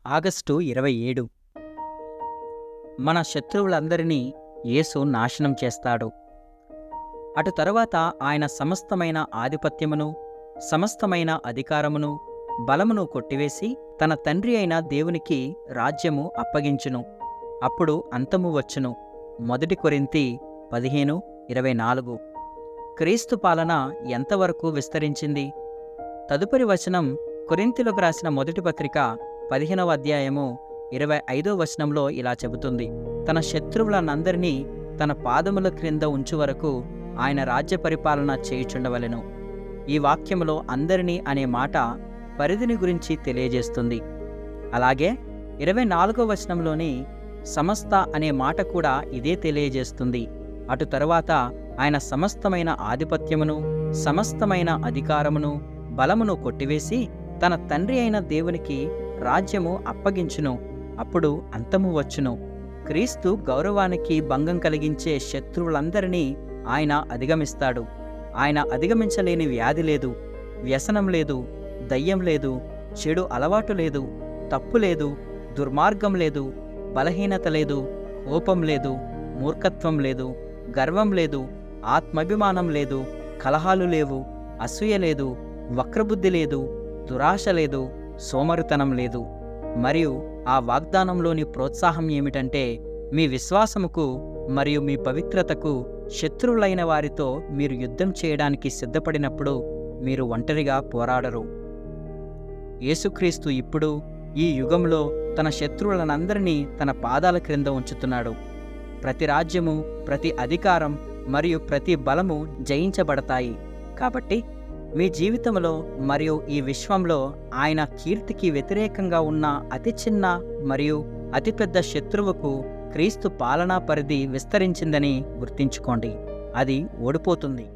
August ఇరవై ఏడు మన శత్రువులందరినీ యేసు నాశనం చేస్తాడు అటు తరువాత ఆయన సమస్తమైన ఆధిపత్యమును సమస్తమైన అధికారమును బలమును కొట్టివేసి తన తండ్రి అయిన దేవునికి రాజ్యము అప్పగించును అప్పుడు అంతము వచ్చును మొదటి కొరింతి పదిహేను ఇరవై నాలుగు క్రీస్తు పాలన ఎంతవరకు విస్తరించింది తదుపరి వచనం కొరింతిలోకి రాసిన మొదటి పత్రిక పదిహేనవ అధ్యాయము ఇరవై ఐదో వచనంలో ఇలా చెబుతుంది తన శత్రువులనందరినీ తన పాదముల క్రింద ఉంచు వరకు ఆయన రాజ్య పరిపాలన చేయుచుండవలెను ఈ వాక్యములో అందరినీ అనే మాట పరిధిని గురించి తెలియజేస్తుంది అలాగే ఇరవై నాలుగో వచనంలోని సమస్త అనే మాట కూడా ఇదే తెలియజేస్తుంది అటు తరువాత ఆయన సమస్తమైన ఆధిపత్యమును సమస్తమైన అధికారమును బలమును కొట్టివేసి తన తండ్రి అయిన దేవునికి రాజ్యము అప్పగించును అప్పుడు అంతము వచ్చును క్రీస్తు గౌరవానికి భంగం కలిగించే శత్రువులందరినీ ఆయన అధిగమిస్తాడు ఆయన అధిగమించలేని వ్యాధి లేదు వ్యసనం లేదు దయ్యం లేదు చెడు అలవాటు లేదు తప్పు లేదు దుర్మార్గం లేదు బలహీనత లేదు కోపం లేదు మూర్ఖత్వం లేదు గర్వం లేదు ఆత్మాభిమానం లేదు కలహాలు లేవు అసూయ లేదు వక్రబుద్ధి లేదు దురాశ లేదు సోమరితనం లేదు మరియు ఆ వాగ్దానంలోని ప్రోత్సాహం ఏమిటంటే మీ విశ్వాసముకు మరియు మీ పవిత్రతకు శత్రువులైన వారితో మీరు యుద్ధం చేయడానికి సిద్ధపడినప్పుడు మీరు ఒంటరిగా పోరాడరు యేసుక్రీస్తు ఇప్పుడు ఈ యుగంలో తన శత్రువులనందరినీ తన పాదాల క్రింద ఉంచుతున్నాడు ప్రతి రాజ్యము ప్రతి అధికారం మరియు ప్రతి బలము జయించబడతాయి కాబట్టి మీ జీవితంలో మరియు ఈ విశ్వంలో ఆయన కీర్తికి వ్యతిరేకంగా ఉన్న అతి చిన్న మరియు అతిపెద్ద శత్రువుకు క్రీస్తు పాలనా పరిధి విస్తరించిందని గుర్తించుకోండి అది ఓడిపోతుంది